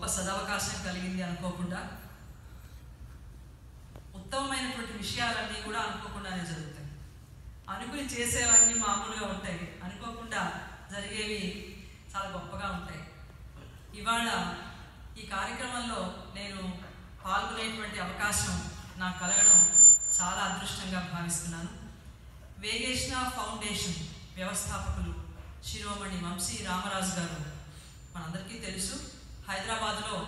సదవకాశం కలిగింది అనుకోకుండా ఉత్తమమైనటువంటి విషయాలన్నీ కూడా అనుకోకుండానే జరుగుతాయి అనుకుని చేసేవన్నీ మామూలుగా ఉంటాయి అనుకోకుండా జరిగేవి చాలా గొప్పగా ఉంటాయి ఇవాళ ఈ కార్యక్రమంలో నేను పాల్గొనేటువంటి అవకాశం నాకు కలగడం చాలా అదృష్టంగా భావిస్తున్నాను వేగేష్ణ ఫౌండేషన్ వ్యవస్థాపకులు శిరోమణి వంశీ రామరాజు గారు మనందరికీ తెలుసు హైదరాబాద్లో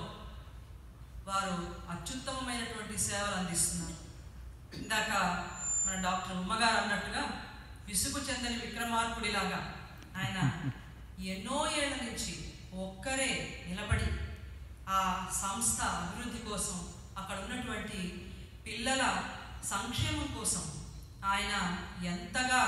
వారు అత్యుత్తమమైనటువంటి సేవలు అందిస్తున్నారు ఇందాక మన డాక్టర్ ఉమ్మగారు అన్నట్టుగా విసుగు చెందని విక్రమార్కుడిలాగా ఆయన ఎన్నో ఏళ్ల నుంచి ఒక్కరే నిలబడి ఆ సంస్థ అభివృద్ధి కోసం అక్కడ ఉన్నటువంటి పిల్లల సంక్షేమం కోసం ఆయన ఎంతగా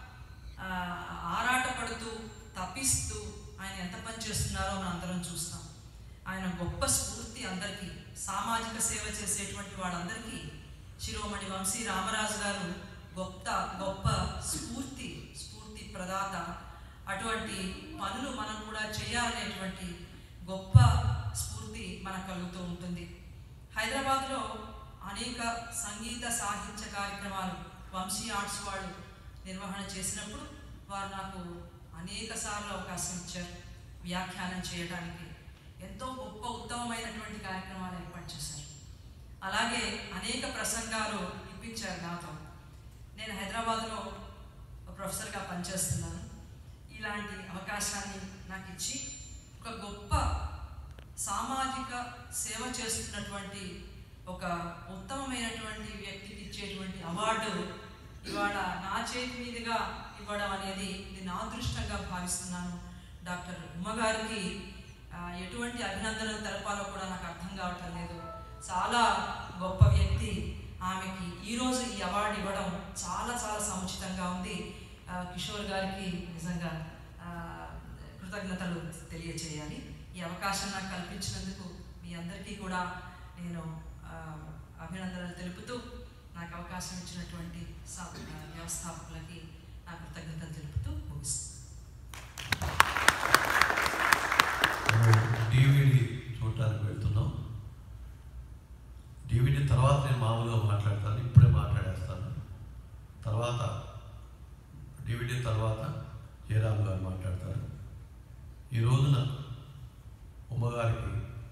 ఆ, ఆరాటపడుతూ తప్పిస్తూ ఆయన ఎంత పని చేస్తున్నారో మనం అందరం చూస్తాం ఆయన గొప్ప స్ఫూర్తి అందరికీ సామాజిక సేవ చేసేటువంటి వాళ్ళందరికీ శిరోమణి వంశీ రామరాజు గారు గొప్ప గొప్ప స్ఫూర్తి స్ఫూర్తి ప్రదాత అటువంటి పనులు మనం కూడా చేయాలనేటువంటి గొప్ప స్ఫూర్తి మనకు కలుగుతూ ఉంటుంది హైదరాబాద్లో అనేక సంగీత సాహిత్య కార్యక్రమాలు వంశీ ఆర్ట్స్ వాళ్ళు నిర్వహణ చేసినప్పుడు వారు నాకు అనేక సార్లు అవకాశం ఇచ్చారు వ్యాఖ్యానం చేయడానికి ఎంతో గొప్ప ఉత్తమమైనటువంటి కార్యక్రమాలు ఏర్పాటు చేశారు అలాగే అనేక ప్రసంగాలు ఇప్పించారు నాతో నేను హైదరాబాద్లో ఒక ప్రొఫెసర్గా పనిచేస్తున్నాను ఇలాంటి అవకాశాన్ని నాకు ఇచ్చి ఒక గొప్ప సామాజిక సేవ చేస్తున్నటువంటి ఒక ఉత్తమమైనటువంటి వ్యక్తికి ఇచ్చేటువంటి అవార్డు ఇవాళ నా చేతి మీదుగా ఇవ్వడం అనేది ఇది నా అదృష్టంగా భావిస్తున్నాను డాక్టర్ ఉమ్మగారికి ఆ, ఎటువంటి అభినందనలు తెలపాలో కూడా నాకు అర్థం కావటం లేదు చాలా గొప్ప వ్యక్తి ఆమెకి ఈరోజు ఈ అవార్డు ఇవ్వడం చాలా చాలా సముచితంగా ఉంది ఆ, కిషోర్ గారికి నిజంగా ఆ, కృతజ్ఞతలు తెలియచేయాలి ఈ అవకాశం నాకు కల్పించినందుకు మీ అందరికీ కూడా నేను ఆ, అభినందనలు తెలుపుతూ నాకు అవకాశం ఇచ్చినటువంటి సా- వ్యవస్థాపకులకి నా కృతజ్ఞతలు తెలుపుతూ ముగిస్తాను డివిడి చూడటానికి వెళ్తున్నాం డివిడి తర్వాత నేను మామూలుగా మాట్లాడతాను ఇప్పుడే మాట్లాడేస్తాను తర్వాత డివిడి తర్వాత జయరామ్ గారు మాట్లాడతారు ఈ రోజున ఉమ్మగారికి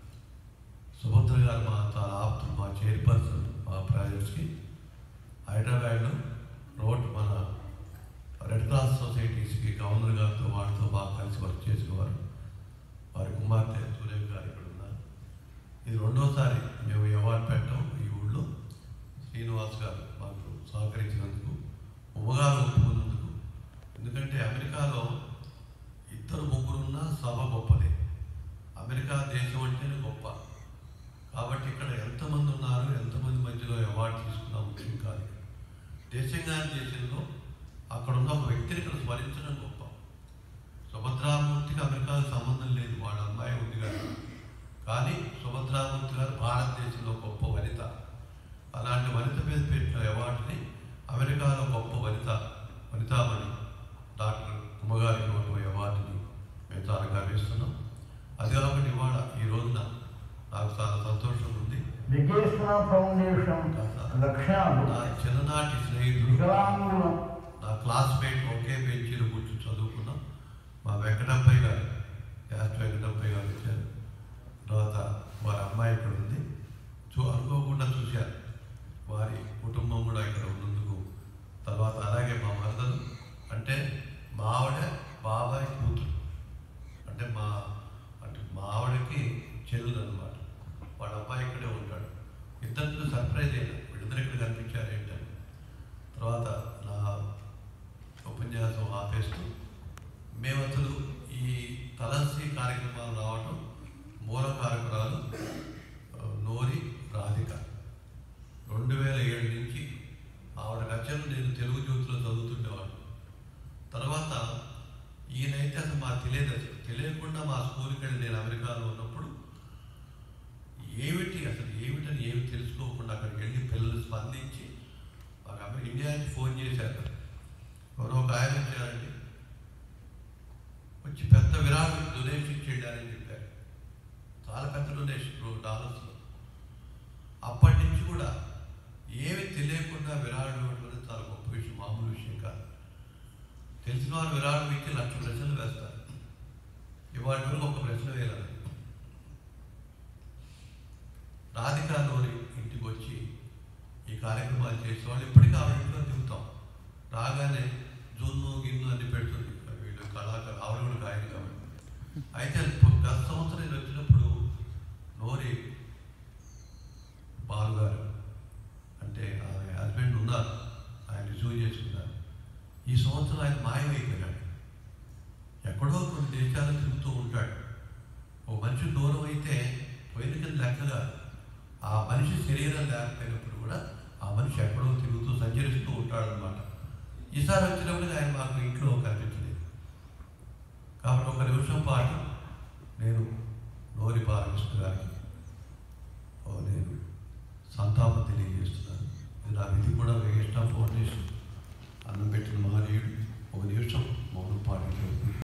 సుభద్ర గారు మా చాలా ఆప్తులు మా చైర్పర్సన్ మా ప్రాజెక్ట్స్కి హైదరాబాద్లో రోడ్ మన రెడ్ క్రాస్ సొసైటీస్కి గవర్నర్ గారితో వాళ్ళతో బాగా కలిసి వర్క్ చేసేవారు వారి కుమార్తె సురేఖ గారు ఇక్కడ ఉన్నారు ఇది రెండోసారి మేము ఈ అవార్డు పెట్టాం ఈ ఊళ్ళో శ్రీనివాస్ గారు మాకు సహకరించినందుకు ఉమ్మగారు ఒప్పుకున్నందుకు ఎందుకంటే అమెరికాలో ఇద్దరు ముగ్గురున్న సభ గొప్పదే అమెరికా దేశం అంటేనే గొప్ప కాబట్టి ఇక్కడ ఎంతమంది ఉన్నారు ఎంతమంది మధ్యలో అవార్డు తీసుకున్నాం ముఖ్యం కాదు దేశంగా దేశంలో అక్కడ ఉన్న ఒక వ్యక్తిని ఇక్కడ స్మరించడం గొప్ప సుభద్రామూర్తికి అమెరికాకు సంబంధం లేదు వాళ్ళ అమ్మాయి ఉంది కదా కానీ సుభద్రామూర్తి గారు భారతదేశంలో గొప్ప వనిత అలాంటి వనిత మీద పెట్టిన అవార్డుని అమెరికాలో గొప్ప వనిత వనితామణి డాక్టర్ కుమ్మగారికి ఇవ్వబోయే అవార్డుని మేము చాలా గర్విస్తున్నాం అది కాబట్టి ఇవాళ ఈ రోజున నాకు చాలా సంతోషం ఉంది విజయస్వ ఫౌండేషన్ లక్ష్యాలు నా చిన్ననాటి స్నేహితుడు వికలాంగుల నా క్లాస్మేట్ ఒకే బెంచీలో కూర్చొని చదువుకున్నాం మా వెంకటప్పయ్య గారు యాస్ట్ వెంకటప్పయ్య గారు వచ్చారు తర్వాత వారి అమ్మాయి ఇక్కడ ఉంది చూ అనుకోకుండా చూశారు వారి కుటుంబం కూడా ఇక్కడ ఉన్నందుకు తర్వాత అలాగే మా మరదలు అంటే మా ఆవిడ బాబాయ్ కూతురు అంటే మా అంటే మా ఆవిడకి చెల్లెలు అనమాట వాళ్ళ అబ్బాయి ఇక్కడే ఉంటాడు ఇద్దరికి సర్ప్రైజ్ అయినా వీళ్ళిద్దరు ఇక్కడ కనిపించారు ఏంటని తర్వాత నా ఉపన్యాసం ఆపేస్తూ మేము అసలు ఈ తలస్వి కార్యక్రమాలు రావటం మూల కారకురాలు ఆ, నోరి రాధిక రెండు వేల ఏడు నుంచి ఆవిడ రచనలు నేను తెలుగు జ్యోతిలో చదువుతుండేవాడు తర్వాత ఈయనైతే అసలు మాకు తెలియదు అసలు తెలియకుండా మా స్కూల్కి వెళ్ళి నేను అమెరికాలో ఉన్నప్పుడు ఏమిటి అసలు ఏమిటని ఏమి తెలుసుకోకుండా అక్కడికి వెళ్ళి పిల్లలు స్పందించి మాకు అమెరికా ఇండియా నుంచి ఫోన్ చేశారు ఎవరో ఒక ఆయన వచ్చారండి వచ్చి పెద్ద విరాళం డొనేషన్ చేయడానికి చెప్పారు చాలా పెద్ద డొనేషన్ డాలర్స్లో అప్పటి నుంచి కూడా ఏమి తెలియకుండా విరాళం ఇవ్వడం అనేది చాలా గొప్ప విషయం మామూలు విషయం కాదు తెలిసిన వారు విరాళం ఇచ్చి లక్ష ప్రశ్నలు వేస్తారు ఇవాటి వరకు ఒక ప్రశ్న వేయాలి రాధికాలోని ఇంటికి వచ్చి ఈ కార్యక్రమాలు చేసేవాళ్ళు ఇప్పటికీ ఆవిడ ఇంట్లో దిగుతాం రాగానే జున్ను గిన్ను అన్ని పెడుతుంది వీళ్ళు కళాకారు ఆవిడ కూడా గాయని కాబట్టి అయితే గత సంవత్సరం నేను వచ్చినప్పుడు నోరి బాలుగారు అంటే ఆమె హస్బెండ్ ఉన్నారు ఆయన రిసీవ్ చేసుకున్నారు ఈ సంవత్సరం ఆయన మాయమైపోయాడు ఎక్కడో కొన్ని దేశాలు తిరుగుతూ ఉంటాడు ఓ మనిషి దూరం అయితే పోయిన కింద లెక్కగా ఆ మనిషి శరీరం లేకపోయినప్పుడు కూడా ఆ మనిషి ఎక్కడో తిరుగుతూ సంచరిస్తూ ఉంటాడు అనమాట ఈసారి వచ్చినప్పుడు ఆయన మాకు ఇంట్లో కనిపించలేదు కాబట్టి ఒక నిమిషం పాటు నేను నోరి బాలకృష్ణ గారికి